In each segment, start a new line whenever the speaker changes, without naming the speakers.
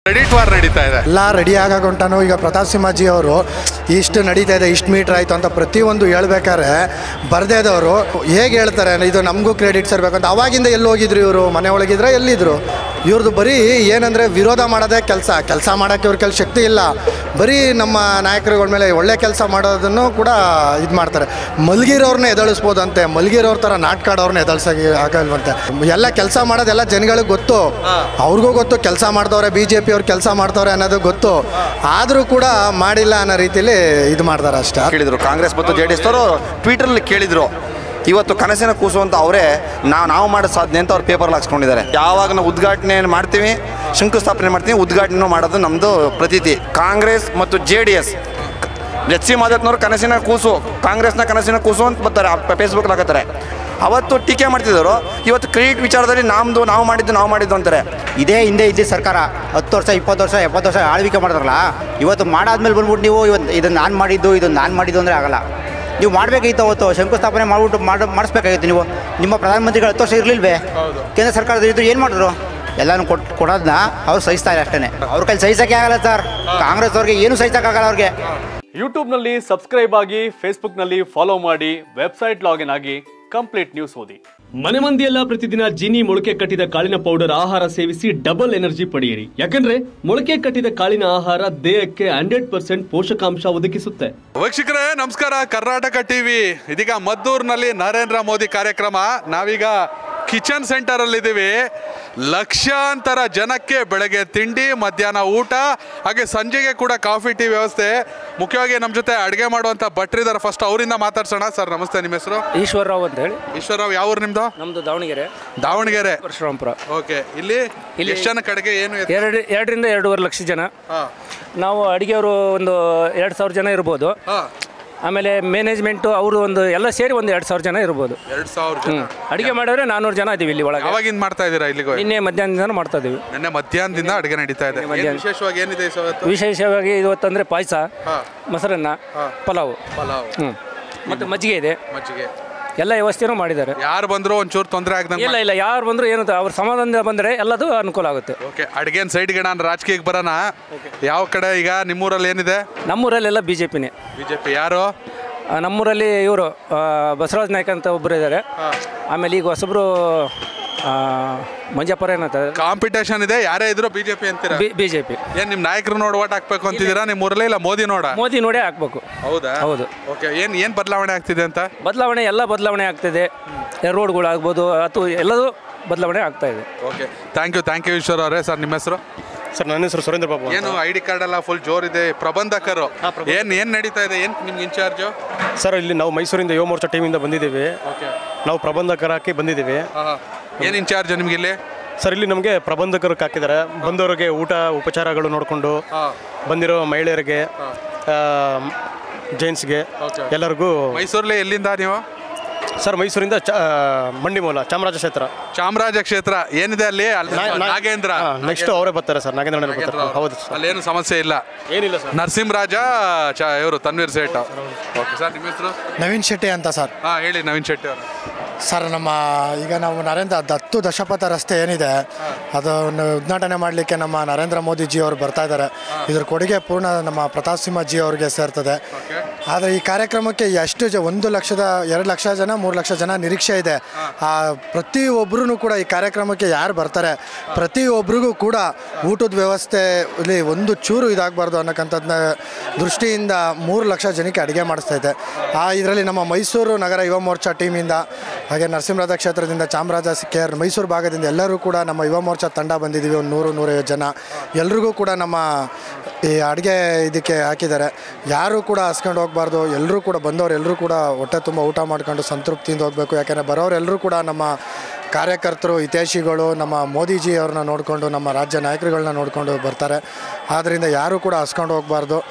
Credit war ನಡೀತಾ ಇದೆ
ಎಲ್ಲ ರೆಡಿ ಆಗಾಗೊಂಟಾನು ಈಗ ಪ್ರತಾಪ್ ಸಿಂಹಜಿ ಅವರು ಇಷ್ಟು ನಡೀತಾ ಇದೆ ಇಷ್ಟು ಮೀಟ್ರ್ ಆಯಿತು ಅಂತ ಪ್ರತಿಯೊಂದು ಹೇಳ್ಬೇಕಾದ್ರೆ ಬರ್ದೇದವರು ಹೇಗೆ ಹೇಳ್ತಾರೆ ಇದು ನಮಗೂ ಕ್ರೆಡಿಟ್ಸ್ ಇರಬೇಕು ಅಂತ ಅವಾಗಿಂದ ಎಲ್ಲಿ ಹೋಗಿದ್ರು ಇವರು ಮನೆ ಒಳಗಿದ್ರೆ ಎಲ್ಲಿದ್ರು ಇವ್ರದ್ದು ಬರೀ ಏನಂದರೆ ವಿರೋಧ ಮಾಡೋದೇ ಕೆಲಸ ಕೆಲಸ ಮಾಡೋಕ್ಕೆ ಇವ್ರ ಕೆಲ ಶಕ್ತಿ ಇಲ್ಲ ಬರೀ ನಮ್ಮ ನಾಯಕರುಗಳ ಮೇಲೆ ಒಳ್ಳೆ ಕೆಲಸ ಮಾಡೋದನ್ನು ಕೂಡ ಇದು ಮಾಡ್ತಾರೆ ಮಲಗಿರೋರ್ನ ಎದಳಿಸ್ಬೋದಂತೆ ಮಲಗಿರೋರ್ ಥರ ನಾಟ್ಕಾಡೋರ್ನ ಎದಳ್ಸಾಗಿ ಆಗಲ್ವಂತೆ ಎಲ್ಲ ಕೆಲಸ ಮಾಡೋದೆಲ್ಲ ಜನಗಳಿಗೆ ಗೊತ್ತು ಅವ್ರಿಗೂ ಗೊತ್ತು ಕೆಲಸ ಮಾಡ್ದವ್ರೆ ಬಿ ಜೆ ಪಿ ಅವ್ರು ಕೆಲಸ ಮಾಡ್ತವ್ರೆ ಅನ್ನೋದು ಗೊತ್ತು ಆದರೂ ಕೂಡ ಮಾಡಿಲ್ಲ ಅನ್ನೋ ರೀತಿಲಿ ಇದು ಮಾಡ್ತಾರೆ ಅಷ್ಟೇ
ಕೇಳಿದ್ರು ಕಾಂಗ್ರೆಸ್ ಮತ್ತು ಜೆ ಡಿ ಎಸ್ ಅವರು ಟ್ವಿಟರಲ್ಲಿ ಕೇಳಿದ್ರು ಇವತ್ತು ಕನಸಿನ ಕೂಸು ಅಂತ ಅವರೇ ನಾವು ನಾವು ಮಾಡೋ ಸಾಧನೆ ಅಂತ ಅವ್ರು ಪೇಪರ್ಲ್ಲಿ ಹಾಕ್ಸ್ಕೊಂಡಿದ್ದಾರೆ ಯಾವಾಗ ನಾವು ಉದ್ಘಾಟನೆ ಮಾಡ್ತೀವಿ ಶಂಕುಸ್ಥಾಪನೆ ಮಾಡ್ತೀವಿ ಉದ್ಘಾಟನೆ ಮಾಡೋದು ನಮ್ಮದು ಪ್ರತೀತಿ ಕಾಂಗ್ರೆಸ್ ಮತ್ತು J D S H C ಮಾದತ್ನವ್ರು ಕನಸಿನ ಕೂಸು ಕಾಂಗ್ರೆಸ್ನ ಕನಸಿನ ಕೂಸು ಅಂತ ಬರ್ತಾರೆ ಫೇಸ್ಬುಕ್ ಹಾಕತ್ತಾರೆ ಅವತ್ತು ಟೀಕೆ ಮಾಡ್ತಿದ್ದರು ಇವತ್ತು ಕ್ರೆಡಿಟ್ ವಿಚಾರದಲ್ಲಿ ನಮ್ಮದು ನಾವು ಮಾಡಿದ್ದು ನಾವು ಮಾಡಿದ್ದು ಅಂತಾರೆ
ಇದೇ ಹಿಂದೆ ಇದ್ದ ಸರ್ಕಾರ ಹತ್ತು ವರ್ಷ ಇಪ್ಪತ್ತು ವರ್ಷ ಎಪ್ಪತ್ತು ವರ್ಷ ಆಳ್ವಿಕೆ ಮಾಡಿದ್ರಲ್ಲ ಇವತ್ತು ಮಾಡಾದ್ಮೇಲೆ ಬಂದ್ಬಿಟ್ಟು ನೀವು ಇವತ್ತು ಇದನ್ನು ನಾನು ಮಾಡಿದ್ದು ಇದನ್ನು ನಾನು ಮಾಡಿದ್ದು ಅಂದರೆ ಆಗಲ್ಲ ನೀವು ಮಾಡಬೇಕಾಗಿತ್ತು ಅವತ್ತು ಶಂಕುಸ್ಥಾಪನೆ ಮಾಡಿಬಿಟ್ಟು ಮಾಡಿ ಮಾಡಿಸ್ಬೇಕಾಗಿತ್ತು ನೀವು ನಿಮ್ಮ ಪ್ರಧಾನಮಂತ್ರಿಗಳು ಹತ್ತು ವರ್ಷ ಇರಲಿಲ್ವೇ ಕೇಂದ್ರ ಸರ್ಕಾರದ ಇದ್ದು ಏನು ಮಾಡಿದ್ರು ಎಲ್ಲನೂ ಕೊಟ್ಟು ಕೊಡೋದನ್ನ ಅವ್ರು ಸಹಿಸ್ತಾ ಇಲ್ಲ ಅಷ್ಟೇ ಅವ್ರ ಕೈಲಿ ಸಹಿಸೋಕ್ಕೆ ಆಗಲ್ಲ ಸರ್ ಕಾಂಗ್ರೆಸ್ ಅವ್ರಿಗೆ ಏನು ಸಹಿಸೋಕ್ಕಾಗಲ್ಲ ಅವ್ರಿಗೆ
ಯೂಟ್ಯೂಬ್ನಲ್ಲಿ ಸಬ್ಸ್ಕ್ರೈಬ್ ಆಗಿ ಫೇಸ್ಬುಕ್ನಲ್ಲಿ ಫಾಲೋ ಮಾಡಿ ವೆಬ್ಸೈಟ್ ಲಾಗಿನ್ ಆಗಿ ಕಂಪ್ಲೀಟ್ ನ್ಯೂಸ್ ಓದಿ
ಮನೆ ಮಂದಿಯೆಲ್ಲ ಪ್ರತಿದಿನ ಜೀನಿ ಮೊಳಕೆ ಕಟ್ಟಿದ ಕಾಳಿನ ಪೌಡರ್ ಆಹಾರ ಸೇವಿಸಿ ಡಬಲ್ ಎನರ್ಜಿ ಪಡೆಯಿರಿ ಯಾಕಂದ್ರೆ ಮೊಳಕೆ ಕಟ್ಟಿದ ಕಾಳಿನ ಆಹಾರ ದೇಹಕ್ಕೆ ಹಂಡ್ರೆಡ್ ಪರ್ಸೆಂಟ್ ಪೋಷಕಾಂಶ ಒದಗಿಸುತ್ತೆ
ವೀಕ್ಷಕರೇ ನಮಸ್ಕಾರ ಕರ್ನಾಟಕ ಟಿವಿ ಇದೀಗ ಮದ್ದೂರಿನಲ್ಲಿ ನರೇಂದ್ರ ಮೋದಿ ಕಾರ್ಯಕ್ರಮ ನಾವೀಗ ಕಿಚನ್ ಸೆಂಟರ್ ಅಲ್ಲಿ ಇದ್ದೀವಿ ಲಕ್ಷಾಂತರ ಜನಕ್ಕೆ ಬೆಳಗ್ಗೆ ತಿಂಡಿ ಮಧ್ಯಾಹ್ನ ಊಟ ಹಾಗೆ ಸಂಜೆಗೆ ಕೂಡ ಕಾಫಿ ಟೀ ವ್ಯವಸ್ಥೆ ಮುಖ್ಯವಾಗಿ ನಮ್ಮ ಜೊತೆ ಅಡುಗೆ ಮಾಡುವಂಥ ಭಟ್ರಿದಾರೆ ಫಸ್ಟ್ ಅವರಿಂದ ಮಾತಾಡ್ಸೋಣ ಸರ್ ನಮಸ್ತೆ ನಿಮ್ಮ ಹೆಸರು
ಈಶ್ವರರಾವ್ ಅಂತ ಹೇಳಿ
ಈಶ್ವರರಾವ್ ಯಾವ ಊರು ನಿಮ್ದು
ನಮ್ದು ದಾವಣಗೆರೆ
ದಾವಣಗೆರೆ
ಪರಶುರಾಂಪುರ
ಓಕೆ ಇಲ್ಲಿ
ಇಲ್ಲಿ-
ಎಷ್ಟು ಜನಕ್ಕೆ ಅಡುಗೆ ಏನು ಎತ್ತ-
ಎರಡು ಎರಡರಿಂದ ಎರಡೂವರೆ ಲಕ್ಷ ಜನ
ಹಾ.
ನಾವು ಅಡುಗೆಯವರು ಒಂದು ಎರಡು ಸಾವಿರ ಜನ ಇರ್ಬೋದು
ಹಾ
ಆಮೇಲೆ ಮ್ಯಾನೇಜ್ಮೆಂಟು ಅವರು ಒಂದು ಎಲ್ಲ ಸೇರಿ ಒಂದು ಎರಡು ಸಾವಿರ ಜನ ಇರ್ಬೋದು
ಎರಡು ಸಾವಿರ ಜನ
ಅಡುಗೆ ಮಾಡಿದ್ರೆ ನಾನ್ನೂರು ಜನ ಇದೀವಿ ಇಲ್ಲಿ ಒಳಗೆ
ಯಾವಾಗಿಂದ ಮಾಡ್ತಾ ಇದ್ದೀರಾ ಇಲ್ಲಿಗೆ
ನಿನ್ನೆ ಮಧ್ಯಾಹ್ನದಿಂದ ಮಾಡ್ತಾ ಇದೀವಿ
ನಿನ್ನೆ ಮಧ್ಯಾಹ್ನದಿಂದ ಅಡುಗೆ ನಡೀತಾ ಇದೆ ಏನ್
ಮಧ್ಯಾಹ್ನ.
ವಿಶೇಷವಾಗಿ ಏನಿದೆ ಈ ಸವತ್ತು
ವಿಶೇಷವಾಗಿ ಇವತ್ತಂದರೆ ಪಾಯಸ
ಹಾ.
ಮೊಸರನ್ನ ಪಲಾವು
ಪಲಾವ್
ಹ್ಞೂ ಮತ್ತು ಮಜ್ಜಿಗೆ ಇದೆ
ಮಜ್ಜಿಗೆ
ಎಲ್ಲ ವ್ಯವಸ್ಥೆನೂ ಮಾಡಿದ್ದಾರೆ
ಯಾರು ಬಂದ್ರು ಒಂಚೂರು ತೊಂದರೆ ಆಗ್ದಂಗೆ
ಇಲ್ಲ ಇಲ್ಲ ಯಾರು ಬಂದರೂ ಏನು ಅವ್ರ ಸಮಾಧಾನದಿಂದ ಬಂದರೆ ಎಲ್ಲದೂ ಅನುಕೂಲ ಆಗುತ್ತೆ
ಓಕೆ ಅಡ್ಗೆನ್ ಸೈಡ್ಗೆ ನಾನು ರಾಜಕೀಯಕ್ಕೆ ಬರೋಣ ಯಾವ ಕಡೆ ಈಗ ನಿಮ್ಮೂರಲ್ಲಿ ಏನಿದೆ
ನಮ್ಮೂರಲ್ಲೆಲ್ಲ ಬಿ ಜೆ ಪಿನೇ
ಬಿಜೆಪಿ ಯಾರು
ಆ, ನಮ್ಮೂರಲ್ಲಿ ಇವರು ಬಸವರಾಜ್ ನಾಯ್ಕ ಅಂತ ಒಬ್ಬರು ಇದ್ದಾರೆ ಆಮೇಲೆ ಈಗ ಹೊಸಬ್ರು ಆ, ಮಂಜಪ್ಪರ ಏನಂತ
ಕಾಂಪಿಟೇಷನ್ ಇದೆ ಯಾರೇ ಇದ್ರು ಬಿಜೆಪಿ ಅಂತೀರಾ
ಬಿ ಜೆ ಪಿ
ಏನ್ ನಿಮ್ ನಾಯಕರು ನೋಡ್ ಓಟ್ ಹಾಕ್ಬೇಕು ಅಂತಿದ್ದೀರಾ ನಿಮ್ಮ ಊರಲ್ಲಿ ಇಲ್ಲ ಮೋದಿ ನೋಡ
ಮೋದಿ ನೋಡೇ ಹಾಕ್ಬೇಕು
ಹೌದಾ
ಹೌದು.
ಓಕೆ ಏನ್ ಏನ್ ಬದಲಾವಣೆ ಆಗ್ತಿದೆ ಅಂತ
ಬದಲಾವಣೆ ಎಲ್ಲ ಬದಲಾವಣೆ ಆಗ್ತಿದೆ ರೋಡ್ಗಳಾಗ್ಬೋದು ಅಥವಾ ಎಲ್ಲದೂ ಬದಲಾವಣೆ ಆಗ್ತಾ ಇದೆ
okay thank you thank you Eshwar ಅವರೇ ಸರ್ ನಿಮ್ಮ ಹೆಸರು
ಸರ್ ನನ್ನ ಹೆಸರು ಸುರೇಂದ್ರ ಬಾಬು ಅಂತ.
ಏನು ಐ ಡಿ ಕಾರ್ಡ್ ಎಲ್ಲ ಫುಲ್ ಜೋರಿದೆ ಪ್ರಬಂಧಕರು ಏನ್ ಏನ್ ನಡೀತಾ ಇದೆ ಏನ್ ನಿಮ್ಗೆ ಇನ್ಚಾರ್ಜು
ಸರ್ ಇಲ್ಲಿ ನಾವು ಮೈಸೂರಿಂದ ಯುವ ಮೋರ್ಚಾ ಟೀಮಿಂದ ಬಂದಿದ್ದೀವಿ
ಓಕೆ
ನಾವು ಪ್ರಬಂಧಕರಾಗಿ ಬಂದಿದ್ದೀವಿ
ಏನ್ ಇನ್ಚಾರ್ಜ್ ನಿಮ್ಗೆ ಇಲ್ಲಿ
ಸರ್ ಇಲ್ಲಿ ನಮಗೆ ಪ್ರಬಂಧಕರಿಗೆ ಹಾಕಿದ್ದಾರೆ ಬಂದವರಿಗೆ ಊಟ ಉಪಚಾರಗಳು ನೋಡಿಕೊಂಡು ಬಂದಿರೋ ಮಹಿಳೆಯರಿಗೆ ಜೈನ್ಸ್ಗೆ ಎಲ್ಲರಿಗೂ
ಮೈಸೂರಲ್ಲಿ ಎಲ್ಲಿಂದ ನೀವು
ಸರ್ ಮೈಸೂರಿಂದ ಚ ಮಂಡಿಮೂಲ ಚಾಮರಾಜ ಕ್ಷೇತ್ರ
ಚಾಮರಾಜ ಕ್ಷೇತ್ರ ಏನಿದೆ ಅಲ್ಲಿ ಅಲ್ಲಿ ನಾಗೇಂದ್ರ
ನೆಕ್ಸ್ಟ್ ಅವರೇ ಬರ್ತಾರೆ ಸರ್ ನಾಗೇಂದ್ರ ಅಣ್ಣನೇ ಬರ್ತಾರೆ ಹೌದು ಸರ್
ಅಲ್ಲೇನು ಸಮಸ್ಯೆ ಇಲ್ಲ
ಏನಿಲ್ಲ ಸರ್
ನರಸಿಂಹರಾಜ ಚ ಇವರು ತನ್ವೀರ್ ಸೇಠ್ ಓಕೆ ಸರ್ ನಿಮ್ಮ ಹೆಸರು
ನವೀನ್ ಶೆಟ್ಟಿ ಅಂತ ಸರ್
ಹಾಂ ಹೇಳಿ ನವೀನ್ ಶೆಟ್ಟಿ ಅವರು
ಸರ್ ನಮ್ಮ ಈಗ ನಾವು ನರೇಂದ್ರ ದತ್ತು ದಶಪಥ ರಸ್ತೆ ಏನಿದೆ ಅದನ್ನು ಉದ್ಘಾಟನೆ ಮಾಡಲಿಕ್ಕೆ ನಮ್ಮ ನರೇಂದ್ರ ಮೋದಿಜಿ ಅವರು ಬರ್ತಾ ಇದ್ದಾರೆ ಇದ್ರ ಕೊಡುಗೆ ಪೂರ್ಣ ನಮ್ಮ ಪ್ರತಾಪ್ ಸಿಂಹ ಜಿ ಅವರಿಗೆ ಸೇರ್ತದೆ ಆದರೆ ಈ ಕಾರ್ಯಕ್ರಮಕ್ಕೆ ಎಷ್ಟು ಜ ಒಂದು ಲಕ್ಷದ ಎರಡು ಲಕ್ಷ ಜನ ಮೂರು ಲಕ್ಷ ಜನ ನಿರೀಕ್ಷೆ ಇದೆ ಆ ಪ್ರತಿಯೊಬ್ಬರೂ ಕೂಡ ಈ ಕಾರ್ಯಕ್ರಮಕ್ಕೆ ಯಾರು ಬರ್ತಾರೆ ಪ್ರತಿಯೊಬ್ಬರಿಗೂ ಕೂಡ ಊಟದ ವ್ಯವಸ್ಥೆ ಇಲ್ಲಿ ಒಂದು ಚೂರು ಇದಾಗಬಾರ್ದು ಅನ್ನೋಕ್ಕಂಥದ್ದನ್ನ ದೃಷ್ಟಿಯಿಂದ ಮೂರು ಲಕ್ಷ ಜನಕ್ಕೆ ಅಡುಗೆ ಮಾಡಿಸ್ತಾ ಇದೆ ಆ ಇದರಲ್ಲಿ ನಮ್ಮ ಮೈಸೂರು ನಗರ ಯುವ ಮೋರ್ಚಾ ಟೀಮಿಂದ ಹಾಗೆ ನರಸಿಂಹರಾಜ ಕ್ಷೇತ್ರದಿಂದ ಚಾಮರಾಜ ಕೇರ್ ಮೈಸೂರು ಭಾಗದಿಂದ ಎಲ್ಲರೂ ಕೂಡ ನಮ್ಮ ಯುವ ಮೋರ್ಚಾ ತಂಡ ಬಂದಿದ್ದೀವಿ ಒಂದು ನೂರು ನೂರೈವತ್ತು ಜನ ಎಲ್ರಿಗೂ ಕೂಡ ನಮ್ಮ ಈ ಅಡುಗೆ ಇದಕ್ಕೆ ಹಾಕಿದ್ದಾರೆ ಯಾರೂ ಕೂಡ ಹಸ್ಕೊಂಡು ಹೋಗಬಾರ್ದು ಎಲ್ಲರೂ ಕೂಡ ಬಂದವರು ಎಲ್ಲರೂ ಕೂಡ ಹೊಟ್ಟೆ ತುಂಬ ಊಟ ಮಾಡ್ಕೊಂಡು ಸಂತೃಪ್ತಿಯಿಂದ ಹೋಗಬೇಕು ಯಾಕೆಂದರೆ ಬರೋರೆಲ್ಲರೂ ಕೂಡ ನಮ್ಮ ಕಾರ್ಯಕರ್ತರು ಹಿತೈಷಿಗಳು ನಮ್ಮ ಮೋದಿಜಿ ಅವ್ರನ್ನ ನೋಡಿಕೊಂಡು ನಮ್ಮ ರಾಜ್ಯ ನಾಯಕರುಗಳನ್ನ ನೋಡಿಕೊಂಡು ಬರ್ತಾರೆ ಆದ್ದರಿಂದ ಯಾರೂ ಕೂಡ ಹಸ್ಕೊಂಡು ಹೋಗಬಾರ್ದು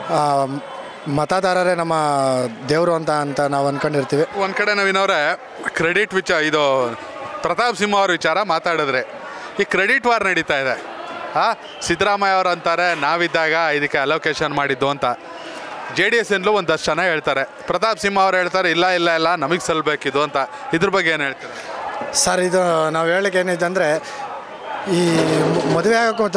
ಮತದಾರರೇ ನಮ್ಮ ದೇವರು ಅಂತ ಅಂತ ನಾವು ಅಂದ್ಕೊಂಡಿರ್ತೀವಿ
ಒಂದು ಕಡೆ ನವೀನವ್ರೆ ಕ್ರೆಡಿಟ್ ವಿಚಾರ ಇದು ಪ್ರತಾಪ್ ಸಿಂಹ ಅವ್ರ ವಿಚಾರ ಮಾತಾಡಿದ್ರೆ ಈ ಕ್ರೆಡಿಟ್ ವಾರ್ ನಡೀತಾ ಇದೆ ಹಾಂ ಸಿದ್ದರಾಮಯ್ಯ ಅವರು ಅಂತಾರೆ ನಾವಿದ್ದಾಗ ಇದಕ್ಕೆ ಅಲೋಕೇಶನ್ ಮಾಡಿದ್ದು ಅಂತ ಜೆ ಡಿ ಎಸ್ ಇಂದಲೂ ಒಂದಷ್ಟು ಜನ ಹೇಳ್ತಾರೆ ಪ್ರತಾಪ್ ಸಿಂಹ ಅವ್ರು ಹೇಳ್ತಾರೆ ಇಲ್ಲ ಇಲ್ಲ ಇಲ್ಲ ನಮಗೆ ಸಲ್ಬೇಕಿದು ಅಂತ ಇದ್ರ ಬಗ್ಗೆ ಏನು ಹೇಳ್ತಾರೆ
ಸರ್ ಇದು ನಾವು ಹೇಳಕ್ಕೆ ಏನಿದೆ ಅಂದರೆ ಈ ಮದುವೆ ಆಗೋಕ್ಕೂ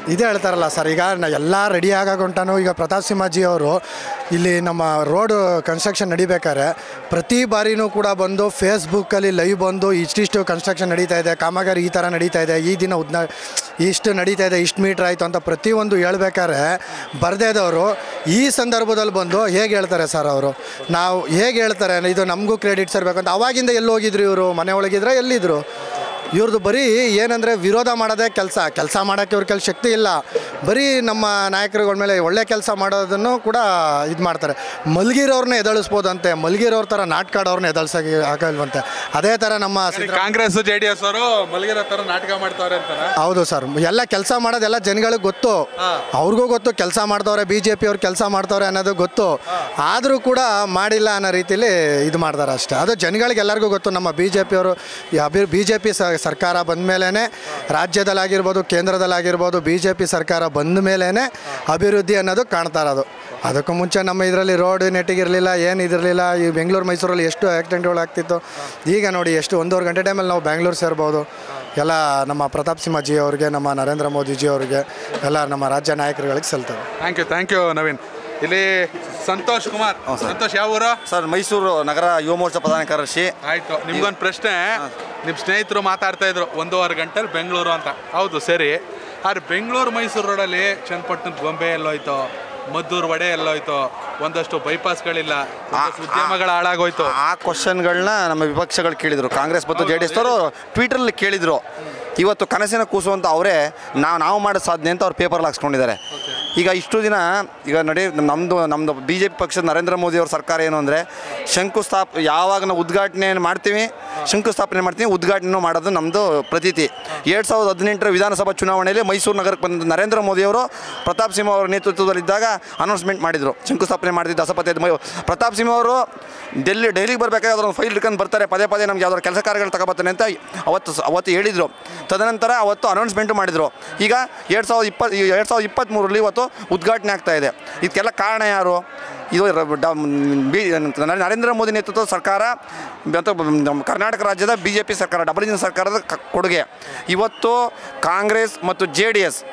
ಇದೇ ಹೇಳ್ತಾರಲ್ಲ ಸರ್ ಈಗ ನ- ಎಲ್ಲ ರೆಡಿ ಆಗೋಗಂಟಾನು ಈಗ ಪ್ರತಾಪ್ ಸಿಂಹಜಿ ಅವರು ಇಲ್ಲಿ ನಮ್ಮ ರೋಡ್ ಕನ್ಸ್ಟ್ರಕ್ಷನ್ ನಡಿಬೇಕಾದ್ರೆ ಪ್ರತಿ ಬಾರಿನೂ ಕೂಡ ಬಂದು ಫೇಸ್ಬುಕ್ಕಲ್ಲಿ ಲೈವ್ ಬಂದು ಇಷ್ಟಿಷ್ಟು ಕನ್ಸ್ಟ್ರಕ್ಷನ್ ನಡೀತಾ ಇದೆ ಕಾಮಗಾರಿ ಈ ಥರ ನಡೀತಾ ಇದೆ ಈ ದಿನ ಉದ್ನ ಇಷ್ಟು ನಡೀತಾ ಇದೆ ಇಷ್ಟು ಮೀಟ್ರ್ ಆಯಿತು ಅಂತ ಪ್ರತಿಯೊಂದು ಹೇಳ್ಬೇಕಾದ್ರೆ ಬರ್ದೇದವರು ಈ ಸಂದರ್ಭದಲ್ಲಿ ಬಂದು ಹೇಗೆ ಹೇಳ್ತಾರೆ ಸರ್ ಅವರು ನಾವು ಹೇಗೆ ಹೇಳ್ತಾರೆ ಇದು ನಮಗೂ ಕ್ರೆಡಿಟ್ಸ್ ಇರಬೇಕು ಅಂತ ಅವಾಗಿಂದ ಎಲ್ಲಿ ಹೋಗಿದ್ರು ಇವರು ಮನೆ ಒಳಗಿದ್ರೆ ಎಲ್ಲಿದ್ರು ಇವ್ರದ್ದು ಬರೀ ಏನಂದರೆ ವಿರೋಧ ಮಾಡೋದೇ ಕೆಲಸ ಕೆಲಸ ಮಾಡೋಕ್ಕೆ ಇವ್ರ ಕೆಲ ಶಕ್ತಿ ಇಲ್ಲ ಬರೀ ನಮ್ಮ ನಾಯಕರುಗಳ ಮೇಲೆ ಒಳ್ಳೆ ಕೆಲಸ ಮಾಡೋದನ್ನು ಕೂಡ ಇದು ಮಾಡ್ತಾರೆ ಮಲ್ಗಿರೋರ್ನ ಎದಳಿಸ್ಬೋದಂತೆ ಮಲ್ಗಿರೋರ್ ಥರ ನಾಟಕ ಆಡೋರ್ನ ಎದಳ್ಸಕ್ಕೆ ಆಗಲ್ವಂತೆ ಅದೇ ಥರ ನಮ್ಮ Siddaramaiah-
Congress J D S ಅವರು ಮಲಗಿರೋ ತರ ನಾಟಕ ಮಾಡ್ತಾವ್ರೆ ಅಂತಾರ
ಹೌದು ಸರ್ ಎಲ್ಲ ಕೆಲಸ ಮಾಡೋದೆಲ್ಲ ಜನಗಳಿಗೆ ಗೊತ್ತು ಅವ್ರಿಗೂ ಗೊತ್ತು ಕೆಲಸ ಮಾಡ್ತವ್ರೆ ಬಿ ಜೆ ಪಿ ಅವ್ರು ಕೆಲಸ ಮಾಡ್ತವ್ರೆ ಅನ್ನೋದು ಗೊತ್ತು ಆದರೂ ಕೂಡ ಮಾಡಿಲ್ಲ ಅನ್ನೋ ರೀತಿಲಿ ಇದು ಮಾಡ್ತಾರೆ ಅಷ್ಟೇ ಅದು ಜನಗಳಿಗೆ ಎಲ್ಲರಿಗೂ ಗೊತ್ತು ನಮ್ಮ ಬಿ ಜೆ ಪಿಯವರು ಅಭಿ ಬಿ ಜೆ ಪಿ ಸರ್ಕಾರ ಬಂದ ಮೇಲೇ ರಾಜ್ಯದಲ್ಲಾಗಿರ್ಬೋದು ಕೇಂದ್ರದಲ್ಲಾಗಿರ್ಬೋದು ಬಿ ಜೆ ಪಿ ಸರ್ಕಾರ ಬಂದ ಮೇಲೇ ಅಭಿವೃದ್ಧಿ ಅನ್ನೋದು ಕಾಣ್ತಾ ಇರೋದು ಅದಕ್ಕೂ ಮುಂಚೆ ನಮ್ಮ ಇದರಲ್ಲಿ ರೋಡ್ ನೆಟ್ಟಿಗಿರಲಿಲ್ಲ ಏನು ಇದಿರಲಿಲ್ಲ ಈ ಬೆಂಗಳೂರು ಮೈಸೂರಲ್ಲಿ ಎಷ್ಟು ಆಕ್ಸಿಡೆಂಟ್ಗಳು ಆಗ್ತಿತ್ತು ಈಗ ನೋಡಿ ಎಷ್ಟು ಒಂದೂವರೆ ಗಂಟೆ ಟೈಮಲ್ಲಿ ನಾವು ಬ್ಯಾಂಗ್ಳೂರು ಸೇರ್ಬೋದು ಎಲ್ಲ ನಮ್ಮ ಪ್ರತಾಪ್ ಸಿಂಹಜಿ ಅವ್ರಿಗೆ ನಮ್ಮ ನರೇಂದ್ರ ಮೋದಿಜಿ ಅವ್ರಿಗೆ ಎಲ್ಲ ನಮ್ಮ ರಾಜ್ಯ ನಾಯಕರುಗಳಿಗೆ ಸಲ್ತದೆ
thank you thank you Naveen ಇಲ್ಲಿ ಸಂತೋಷ್ ಕುಮಾರ್ ಸಂತೋಷ್ ಯಾವ ಊರು
ಸರ್ ಮೈಸೂರು ನಗರ ಯುವ ಮೋರ್ಚಾ ಪ್ರಧಾನ ಕಾರ್ಯದರ್ಶಿ
ಆಯ್ತು ನಿಮ್ಗೊಂದು ಪ್ರಶ್ನೆ ನಿಮ್ಮ ಸ್ನೇಹಿತರು ಮಾತಾಡ್ತಾ ಇದ್ರು ಒಂದೂವರೆ ಗಂಟೆಲಿ ಬೆಂಗಳೂರು ಅಂತ ಹೌದು ಸರಿ ಆದ್ರೆ ಬೆಂಗಳೂರು ಮೈಸೂರು ರೋಡಲ್ಲಿ ಚನ್ನಪಟ್ಟಣದ ಗೊಂಬೆ ಎಲ್ಲೋಯ್ತು ಮದ್ದೂರು ವಡೆ ಎಲ್ಲೋಯ್ತು ಒಂದಷ್ಟು ಬೈಪಾಸ್ಗಳಿಲ್ಲ ಒಂದಷ್ಟು ಉದ್ಯಮಗಳು ಹಾಳಾಗೋಯ್ತು
ಆ ಕ್ವಶನ್ಗಳನ್ನ ನಮ್ಮ ವಿಪಕ್ಷಗಳು ಕೇಳಿದರು ಕಾಂಗ್ರೆಸ್ ಮತ್ತು ಜೆ ಡಿ ಎಸ್ ಅವರು ಟ್ವಿಟರಲ್ಲಿ ಕೇಳಿದರು ಇವತ್ತು ಕನಸಿನ ಕೂಸು ಅಂತ ಅವರೇ ನಾವು ನಾವು ಮಾಡೋ ಸಾಧನೆ ಅಂತ ಅವ್ರು ಪೇಪರಲ್ಲಿ ಹಾಕ್ಸ್ಕೊಂಡಿದ್ದಾರೆ ಈಗ ಇಷ್ಟು ದಿನ ಈಗ ನಡಿ ನಮ್ಮದು ನಮ್ಮದು ಬಿ ಜೆ ಪಿ ಪಕ್ಷದ ನರೇಂದ್ರ ಮೋದಿ ಅವ್ರ ಸರ್ಕಾರ ಏನು ಅಂದರೆ ಶಂಕುಸ್ಥಾಪ ಯಾವಾಗ ನಾವು ಉದ್ಘಾಟನೆ ಮಾಡ್ತೀವಿ ಶಂಕುಸ್ಥಾಪನೆ ಮಾಡ್ತೀವಿ ಉದ್ಘಾಟನೆ ಮಾಡೋದು ನಮ್ಮದು ಪ್ರತೀತಿ ಎರಡು ಸಾವಿರದ ಹದಿನೆಂಟರ ವಿಧಾನಸಭಾ ಚುನಾವಣೆಯಲ್ಲಿ ಮೈಸೂರು ನಗರಕ್ಕೆ ಬಂದ ನರೇಂದ್ರ ಮೋದಿ ಅವರು ಪ್ರತಾಪ್ ಸಿಂಹ ಅವರ ನೇತೃತ್ವದಲ್ಲಿದ್ದಾಗ ಅನೌನ್ಸ್ಮೆಂಟ್ ಮಾಡಿದರು ಶಂಕುಸ್ಥಾಪನೆ ಮಾಡಿದ್ದು ದಸಪತಿ ಮೈ ಪ್ರತಾಪ್ ಸಿಂಹ ಅವರು ಡೆಲ್ಲಿ ಡೈಲಿಗೆ ಬರಬೇಕಾದ್ರೆ ಅದೊಂದು ಫೈಲ್ ಇಟ್ಕೊಂಡು ಬರ್ತಾರೆ ಪದೇ ಪದೇ ನಮ್ಗೆ ಯಾವ್ದಾದ್ರು ಕೆಲಸ ಕಾರ್ಯಗಳು ತಗೋಬರ್ತಾನೆ ಅಂತ ಅವತ್ತು ಸ- ಅವತ್ತು ಹೇಳಿದರು ತದನಂತರ ಅವತ್ತು ಅನೌನ್ಸ್ಮೆಂಟು ಮಾಡಿದರು ಈಗ ಎರಡು ಸಾವಿರದ ಇಪ್ಪತ್ತು ಎರಡು ಸಾವಿರದ ಇಪ್ಪತ್ತ್ಮೂರರಲ್ಲಿ ಇವತ್ತು ಉದ್ಘಾಟನೆ ಆಗ್ತಾ ಇದೆ ಇದಕ್ಕೆಲ್ಲ ಕಾರಣ ಯಾರು ಇದು ರ- ಡ- ಬಿ ನರೇಂದ್ರ ಮೋದಿ ನೇತೃತ್ವದ ಸರ್ಕಾರ ಮತ್ತು ನಮ್ಮ ಕರ್ನಾಟಕ ರಾಜ್ಯದ ಬಿ ಜೆ ಪಿ ಸರ್ಕಾರ ಡಬಲ್ ಇಂಜಿನ್ ಸರ್ಕಾರದ ಕ- ಕೊಡುಗೆ ಇವತ್ತು ಕಾಂಗ್ರೆಸ್ ಮತ್ತು J D S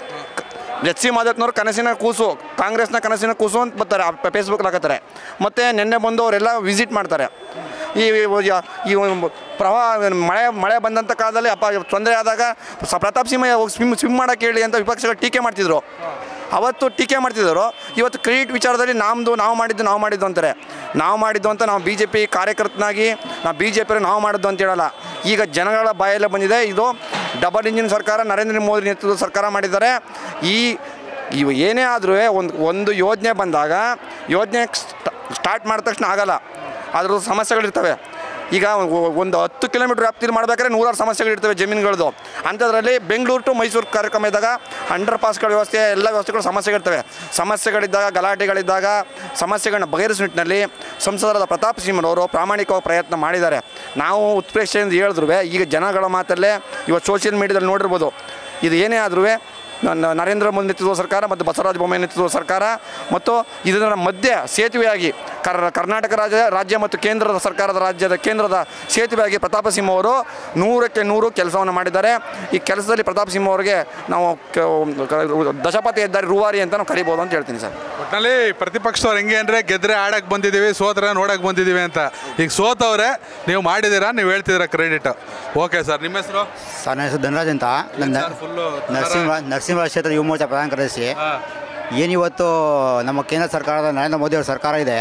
H C ಮಾದತ್ನವ್ರು ಕನಸಿನ ಕೂಸು ಕಾಂಗ್ರೆಸ್ನ ಕನಸಿನ ಕೂಸು ಅಂತ ಬರ್ತಾರೆ ಫೇಸ್ಬುಕ್ ಹಾಕತ್ತಾರೆ ಮತ್ತು ನಿನ್ನೆ ಬಂದು ಅವರೆಲ್ಲ ವಿಸಿಟ್ ಮಾಡ್ತಾರೆ ಈ ಈ- ಈ ಒಂದು ಪ್ರವಾಹ ಮಳೆ ಮಳೆ ಬಂದಂಥ ಕಾಲದಲ್ಲಿ ಅಪ್ಪ ತೊಂದರೆ ಆದಾಗ ಸ ಪ್ರತಾಪ್ ಸಿಂಹ ಹೋಗಿ ಸ್ವಿಮ್ ಸ್ವಿಮ್ ಮಾಡೋಕ್ಕೆ ಹೇಳಿ ಅಂತ ವಿಪಕ್ಷಗಳು ಟೀಕೆ ಮಾಡ್ತಿದ್ರು ಅವತ್ತು ಟೀಕೆ ಮಾಡ್ತಿದ್ದರು ಇವತ್ತು ಕ್ರೆಡಿಟ್ ವಿಚಾರದಲ್ಲಿ ನಮ್ಮದು ನಾವು ಮಾಡಿದ್ದು ನಾವು ಮಾಡಿದ್ದು ಅಂತಾರೆ ನಾವು ಮಾಡಿದ್ದು ಅಂತ ನಾವು ಬಿ ಜೆ ಪಿ ಕಾರ್ಯಕರ್ತನಾಗಿ ನಾವು ಬಿ ಜೆ ಪಿಯವರು ನಾವು ಮಾಡಿದ್ದು ಅಂತ ಹೇಳಲ್ಲ ಈಗ ಜನಗಳ ಬಾಯಲ್ಲೇ ಬಂದಿದೆ ಇದು ಡಬಲ್ ಇಂಜಿನ್ ಸರ್ಕಾರ ನರೇಂದ್ರ ಮೋದಿ ನೇತೃತ್ವದ ಸರ್ಕಾರ ಮಾಡಿದ್ದಾರೆ ಈ ಇವು ಏನೇ ಆದರೂ ಒಂದು ಒಂದು ಯೋಜನೆ ಬಂದಾಗ ಯೋಜನೆ ಸ್ಟಾರ್ಟ್ ಮಾಡಿದ ತಕ್ಷಣ ಆಗಲ್ಲ ಅದ್ರ ಸಮಸ್ಯೆಗಳಿರ್ತವೆ ಈಗ ಒ- ಒಂದು ಹತ್ತು ಕಿಲೋಮೀಟ್ರ್ ವ್ಯಾಪ್ತಿಯಲ್ಲಿ ಮಾಡ್ಬೇಕಾದ್ರೆ ನೂರಾರು ಸಮಸ್ಯೆಗಳಿರ್ತವೆ ಜಮೀನುಗಳದ್ದು ಅಂಥದ್ರಲ್ಲಿ ಬೆಂಗಳೂರು ಟು ಮೈಸೂರು ಕಾರ್ಯಕ್ರಮ ಇದ್ದಾಗ ಅಂಡರ್ ಪಾಸ್ಗಳ ವ್ಯವಸ್ಥೆ ಎಲ್ಲ ವ್ಯವಸ್ಥೆಗಳು ಸಮಸ್ಯೆಗಳಿರ್ತವೆ ಸಮಸ್ಯೆಗಳಿದ್ದಾಗ ಗಲಾಟೆಗಳಿದ್ದಾಗ ಸಮಸ್ಯೆಗಳನ್ನ ಬಗೆಹರಿಸೋ ನಿಟ್ಟಿನಲ್ಲಿ ಸಂಸದರಾದ ಪ್ರತಾಪ್ ಸಿಂಹನವರು ಪ್ರಾಮಾಣಿಕವಾಗಿ ಪ್ರಯತ್ನ ಮಾಡಿದ್ದಾರೆ ನಾವು ಉತ್ಪ್ರೇಕ್ಷೆಯಿಂದ ಹೇಳಿದ್ರು ಈಗ ಜನಗಳ ಮಾತಲ್ಲೇ ಇವತ್ತು ಸೋಷಿಯಲ್ ಮೀಡಿಯಾದಲ್ಲಿ ನೋಡಿರ್ಬೋದು ಇದು ಏನೇ ಆದ್ರೂ ನನ್ನ ನರೇಂದ್ರ ಮೋದಿ ನೇತೃತ್ವದ ಸರ್ಕಾರ ಮತ್ತು ಬಸವರಾಜ ಬೊಮ್ಮಾಯಿ ನೇತೃತ್ವದ ಸರ್ಕಾರ ಮತ್ತು ಇದರ ಮಧ್ಯೆ ಸೇತುವೆಯಾಗಿ ಕರ್ ಕರ್ನಾಟಕ ರಾಜ್ಯ ರಾಜ್ಯ ಮತ್ತು ಕೇಂದ್ರದ ಸರ್ಕಾರದ ರಾಜ್ಯದ ಕೇಂದ್ರದ ಸೇತುವೆಯಾಗಿ ಪ್ರತಾಪ ಸಿಂಹ ಅವರು ನೂರಕ್ಕೆ ನೂರು ಕೆಲಸವನ್ನು ಮಾಡಿದ್ದಾರೆ ಈ ಕೆಲಸದಲ್ಲಿ ಪ್ರತಾಪ್ ಸಿಂಹ ಅವರಿಗೆ ನಾವು ಕ- ಕ- ದಶಪತಿ ಹೆದ್ದಾರಿ ರೂವಾರಿ ಅಂತ ನಾವು ಕರಿಬೋದು ಅಂತ ಹೇಳ್ತೀನಿ ಸರ್
ಒಟ್ಟಿನಲ್ಲಿ ಪ್ರತಿಪಕ್ಷದವ್ರು ಹೆಂಗೆ ಅಂದರೆ ಗೆದ್ರೆ ಆಡಕ್ಕೆ ಬಂದಿದ್ದೀವಿ ಸೋತ್ರೆ ನೋಡಕ್ಕೆ ಬಂದಿದ್ದೀವಿ ಅಂತ ಈಗ ಸೋತವ್ರೆ ನೀವು ಮಾಡಿದ್ದೀರಾ ನೀವು ಹೇಳ್ತಿದ್ದೀರಾ ಕ್ರೆಡಿಟ್ ಓಕೆ ಸರ್ ನಿಮ್ಮ ಹೆಸರು
ಸರ್ ನನ್ನ ಹೆಸರು ಧನರಾಜ್ ಅಂತ ನನ್ನ
ಸರ್ ಫುಲ್ಲು
ನರಸಿಂಹ ನರಸಿಂಹ ಕ್ಷೇತ್ರ ಯುವ ಮೋರ್ಚಾ ಪ್ರಧಾನ ಕಾರ್ಯದರ್ಶಿ ಏನಿವತ್ತು ನಮ್ಮ ಕೇಂದ್ರ ಸರ್ಕಾರದ ನರೇಂದ್ರ ಮೋದಿ ಅವರ ಸರ್ಕಾರ ಇದೆ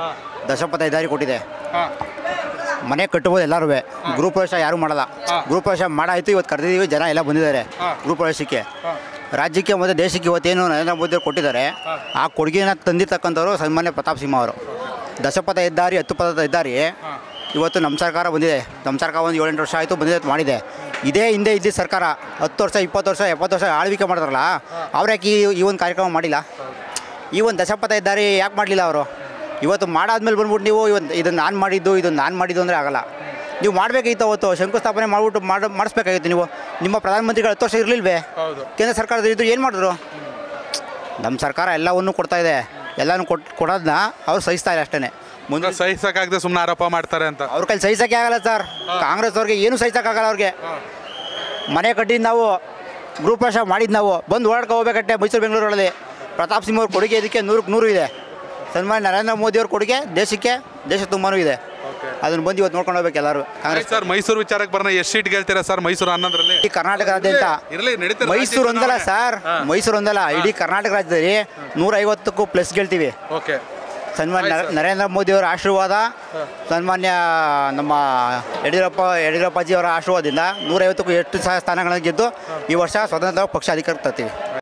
ದಶಪಥ ಹೆದ್ದಾರಿ ಕೊಟ್ಟಿದೆ ಮನೆ ಕಟ್ಟಬೋದು ಎಲ್ಲರೂ ಗೃಹ ಪ್ರವೇಶ ಯಾರೂ ಮಾಡಲ್ಲ ಗೃಹ ಪ್ರವೇಶ ಮಾಡಾಯ್ತು ಇವತ್ತು ಕರೆದಿದ್ದೀವಿ ಜನ ಎಲ್ಲ ಬಂದಿದ್ದಾರೆ ಗೃಹ ಪ್ರವೇಶಕ್ಕೆ ರಾಜ್ಯಕ್ಕೆ ಮತ್ತು ದೇಶಕ್ಕೆ ಇವತ್ತೇನು ನರೇಂದ್ರ ಮೋದಿ ಅವರು ಕೊಟ್ಟಿದ್ದಾರೆ ಆ ಕೊಡುಗೆಯನ್ನು ತಂದಿರ್ತಕ್ಕಂಥವ್ರು ಸನ್ಮಾನ್ಯ ಪ್ರತಾಪ್ ಸಿಂಹ ಅವರು ದಶಪಥ ಹೆದ್ದಾರಿ ಹತ್ತು ಪಥದ ಹೆದ್ದಾರಿ ಇವತ್ತು ನಮ್ಮ ಸರ್ಕಾರ ಬಂದಿದೆ ನಮ್ಮ ಸರ್ಕಾರ ಒಂದು ಏಳೆಂಟು ವರ್ಷ ಆಯಿತು ಬಂದಿದೆ ಮಾಡಿದೆ ಇದೇ ಹಿಂದೆ ಇದ್ದಿದ್ದ ಸರ್ಕಾರ ಹತ್ತು ವರ್ಷ ಇಪ್ಪತ್ತು ವರ್ಷ ಎಪ್ಪತ್ತು ವರ್ಷ ಆಳ್ವಿಕೆ ಮಾಡಿದ್ರಲ್ಲ ಅವ್ರು ಯಾಕೆ ಈ ಈ ಒಂದು ಕಾರ್ಯಕ್ರಮ ಮಾಡಿಲ್ಲ ಈ ಒಂದು ದಶಪಥ ಹೆದ್ದಾರಿ ಯಾಕೆ ಮಾಡಲಿಲ್ಲ ಅವರು ಇವತ್ತು ಮಾಡಾದ್ಮೇಲೆ ಬಂದ್ಬಿಟ್ಟು ನೀವು ಇವತ್ತು ಇದನ್ನು ನಾನು ಮಾಡಿದ್ದು ಇದನ್ನು ನಾನು ಮಾಡಿದ್ದು ಅಂದರೆ ಆಗಲ್ಲ ನೀವು ಮಾಡಬೇಕಾಗಿತ್ತು ಅವತ್ತು ಶಂಕುಸ್ಥಾಪನೆ ಮಾಡಿಬಿಟ್ಟು ಮಾಡಿ ಮಾಡಿಸ್ಬೇಕಾಗಿತ್ತು ನೀವು ನಿಮ್ಮ ಪ್ರಧಾನಮಂತ್ರಿಗಳು ಹತ್ತು ವರ್ಷ ಇರಲಿಲ್ವೇ ಕೇಂದ್ರ ಸರ್ಕಾರದ ಇದ್ದು ಏನು ಮಾಡಿದ್ರು ನಮ್ಮ ಸರ್ಕಾರ ಎಲ್ಲವನ್ನೂ ಕೊಡ್ತಾ ಇದೆ ಎಲ್ಲನೂ ಕೊಟ್ಟು ಕೊಡೋದನ್ನ ಅವ್ರು ಸಹಿಸ್ತಾರೆ ಅಷ್ಟೇ ಮುಂದೆ
ಸಹಿಸಕ್ಕಾಗದೆ ಸುಮ್ಮನೆ ಆರೋಪ ಮಾಡ್ತಾರೆ ಅಂತ
ಅವ್ರ ಕೈಲಿ ಸಹಿಸೋಕ್ಕೆ ಆಗಲ್ಲ ಸರ್ ಕಾಂಗ್ರೆಸ್ ಅವ್ರಿಗೆ ಏನು ಸಹಿಸೋಕ್ಕಾಗಲ್ಲ ಅವ್ರಿಗೆ ಮನೆ ಕಟ್ಟಿದ್ದು ನಾವು ಗ್ರೂಪ್ ಪ್ರವೇಶ ಮಾಡಿದ್ದು ನಾವು ಬಂದು ಓಡಾಡ್ಕೊ ಹೋಗ್ಬೇಕಟ್ಟೆ ಮೈಸೂರು ಬೆಂಗಳೂರಲ್ಲಿ ಪ್ರತಾಪ್ ಸಿಂಹ ಅವ್ರ ಕೊಡುಗೆ ಇದಕ್ಕೆ ನೂರಕ್ಕೆ ನೂರು ಇದೆ ಸನ್ಮಾನ್ಯ ನರೇಂದ್ರ ಮೋದಿ ಅವ್ರ ಕೊಡುಗೆ ದೇಶಕ್ಕೆ ದೇಶ ತುಂಬಾ ಇದೆ ಅದನ್ನು ಬಂದು ಇವತ್ತು ನೋಡ್ಕೊಂಡು ಹೋಗ್ಬೇಕು ಎಲ್ಲರೂ ಕಾಂಗ್ರೆಸ್
ಸರ್ ಮೈಸೂರು ವಿಚಾರಕ್ಕೆ ಬರೋಣ ಎಷ್ಟು ಸೀಟ್ ಗೆಲ್ತೀರಾ ಸರ್ ಮೈಸೂರು ಹನ್ನೊಂದರಲ್ಲಿ
ಈ ಕರ್ನಾಟಕದಾದ್ಯಂತ
ಇರಲಿ ನಡೀತಾರೆ
ಮೈಸೂರು ಒಂದಲ್ಲ ಸರ್ ಮೈಸೂರು ಒಂದಲ್ಲ ಇಡೀ ಕರ್ನಾಟಕ ರಾಜ್ಯದಲ್ಲಿ ನೂರ ಐವತ್ತಕ್ಕೂ ಪ್ಲಸ್ ಗೆಲ್ತೀವಿ
ಓಕೆ
ಸನ್ಮಾನ್ಯ ನರ- ನರೇಂದ್ರ ಮೋದಿ ಅವರ ಆಶೀರ್ವಾದ ಸನ್ಮಾನ್ಯ ನಮ್ಮ ಯಡಿಯೂರಪ್ಪ ಯಡಿಯೂರಪ್ಪಾಜಿ ಅವರ ಆಶೀರ್ವಾದದಿಂದ ನೂರೈವತ್ತಕ್ಕೂ ಎಷ್ಟು ಸಹ ಸ್ಥಾನಗಳನ್ನು ಗೆದ್ದು ಈ ವರ್ಷ ಸ್ವತಂತ್ರ ಪಕ್ಷ ಅಧಿಕಾರಕ್ಕೆ ತರ್ತೀವಿ